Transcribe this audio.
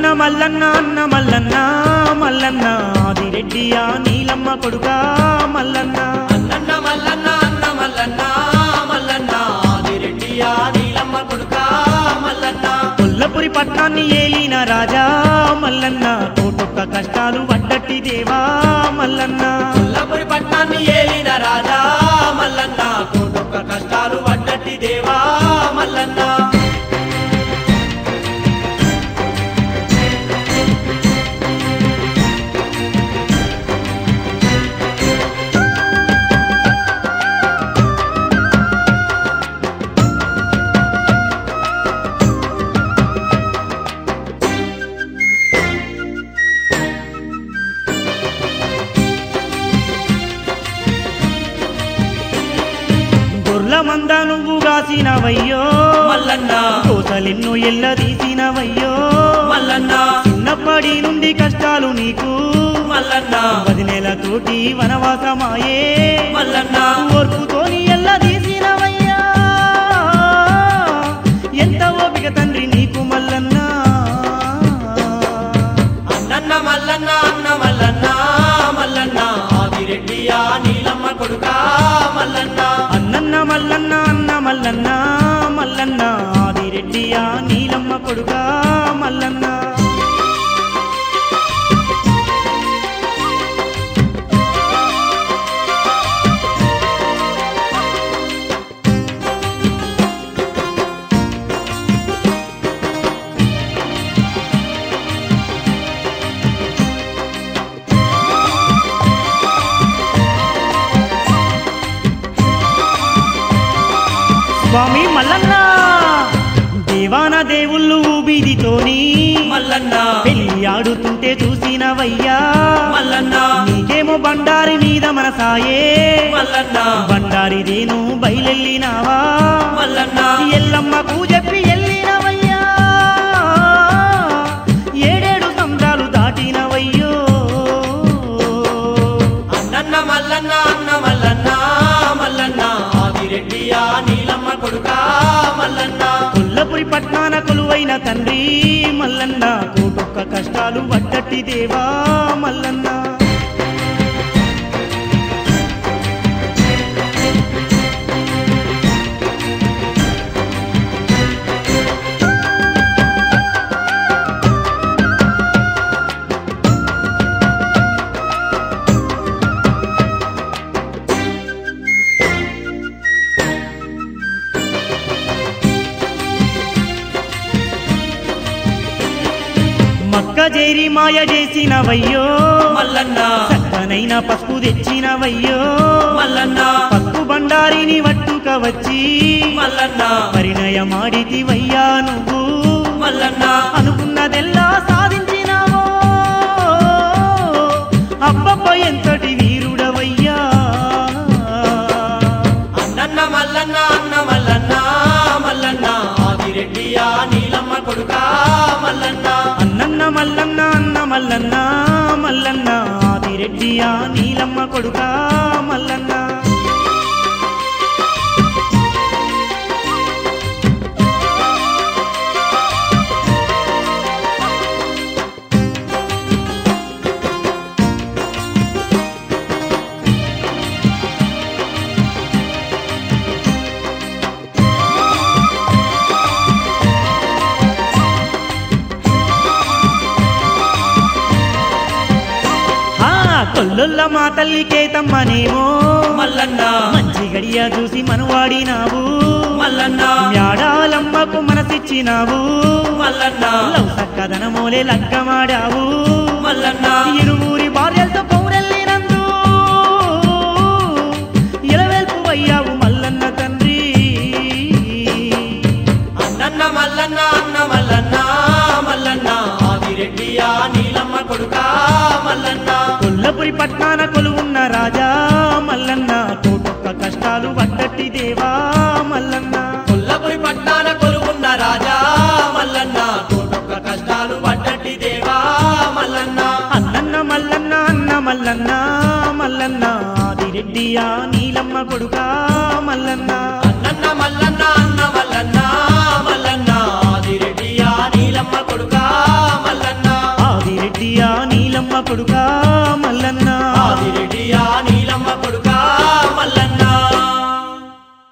మల్లన్న అన్న మల్లన్న మల్లన్న ఆదిరెడ్డియా నీలమ్మ కొడుకా మల్లన్న అన్నన్న మల్లన్న అన్న మల్లన్న మల్లన్న ఆదిరెడ్డియా నీలమ్మ కొడుక మల్లన్న కొల్లపురి పట్నాన్ని ఏలిన రాజా మల్లన్న కోటొక్క కష్టాలు వడ్డట్టి దేవా మల్లన్న కొల్లపురి పట్నాన్ని ఏలిన రాజా మల్లన్న కోటొక్క కష్టాలు వడ్డట్టి దేవా మల్లన్న గొర్ల మంద నువ్వు కాసినవయ్యో మల్లన్న కోసలెన్నో ఎల్ల తీసినవయ్యో మల్లన్న చిన్నప్పటి నుండి కష్టాలు నీకు మల్లన్న పది నెలతోటి వనవాసమాయే మల్లన్న ఓర్పుతోని ఎల్ల తీసినవయ్యా ఎంత ఓపిక తండ్రి నీకు మల్లన్న అన్నన్న మల్లన్న అన్న మల్లన్న మల్లన్న ఆదిరెడ్డియా నీలమ్మ కొడుక మల్లన్న అన్నన్న మల్లన్న అన్న మల్లన్న మల్లన్న ఆదిరెడ్డియా నీలమ్మ కొడుకా మల్లన్న స్వామి మల్లన్న దేవాన దేవుళ్ళు ఊబిదితోని మల్లన్న పెళ్లి ఆడుతుంటే చూసినవయ్యా మల్లన్న నీకేమో బండారి మీద మనసాయే మల్లన్న బండారిదేను బయలెళ్ళినావా మల్లన్న ఎల్లమ్మకు చెప్పి ఎల్లినవయ్యా ఏడేడు సంద్రాలు దాటినవయ్యో అన్నన్న మల్లన్న అన్న మల్లన్న మల్లన్న ఆదిరెడ్డియా నీలమ్మ కొడుక మల్లన్న కొల్లపురి పట్నాన కొలువైన తండ్రి మల్లన్న కోటొక్క కష్టాలు వడ్డట్టి దేవా మల్లన్న మక్క చేరి మాయ చేసినవయ్యో మల్లన్న చక్కనైన పసుపు తెచ్చినవయ్యో మల్లన్న పసుపు బండారిని వట్టుక వచ్చి మల్లన్న పరిణయమాడితివయ్యా నువ్వు మల్లన్న అనుకున్నదెల్లా సాధించినావో అబ్బబ్బ ఎంతటి వీరుడవయ్యా అన్నన్న మల్లన్న అన్న మల్లన్న మల్లన్న ఆదిరెడ్డియా నీలమ్మ కొడుక మల్లన్న అన్నన్న మల్లన్న అన్న మల్లన్న మల్లన్న ఆదిరెడ్డియా నీలమ్మ కొడుకా మల్లన్న ఆ కొల్లొల్ల మా తల్లి కేతమ్మనేమో మల్లన్న మంచి గడియ చూసి మనువాడినావు మల్లన్న మ్యాడాలమ్మకు మనసిచ్చినావు మల్లన్న లవ్ సక్కదనమోలే లగ్గమాడావు మల్లన్న ఇరువురి భార్యలతో పౌరెల్లినందు ఇలవేల్పు అయ్యావు మల్లన్న తండ్రి అన్నన్న మల్లన్న అన్న మల్లన్న మల్లన్న ఆదిరెడ్డియా నీలమ్మ కొడుక మల్లన్న కొల్లపురి పట్నాన కొలువున్న రాజా మల్లన్న కోటొక్క కష్టాలు వడ్డట్టి దేవా మల్లన్న కొల్లపురి పట్నాన కొలువున్న రాజా మల్లన్న కోటొక్క కష్టాలు వడ్డట్టి దేవా మల్లన్న అన్నన్న మల్లన్న అన్న మల్లన్న మల్లన్న ఆదిరెడ్డియా నీలమ్మ కొడుకా మల్లన్న అన్నన్న మల్లన్న అన్న మల్లన్న మల్లన్న ఆదిరెడ్డియా నీలమ్మ కొడుక మల్లన్న కొడుకా మల్లన్న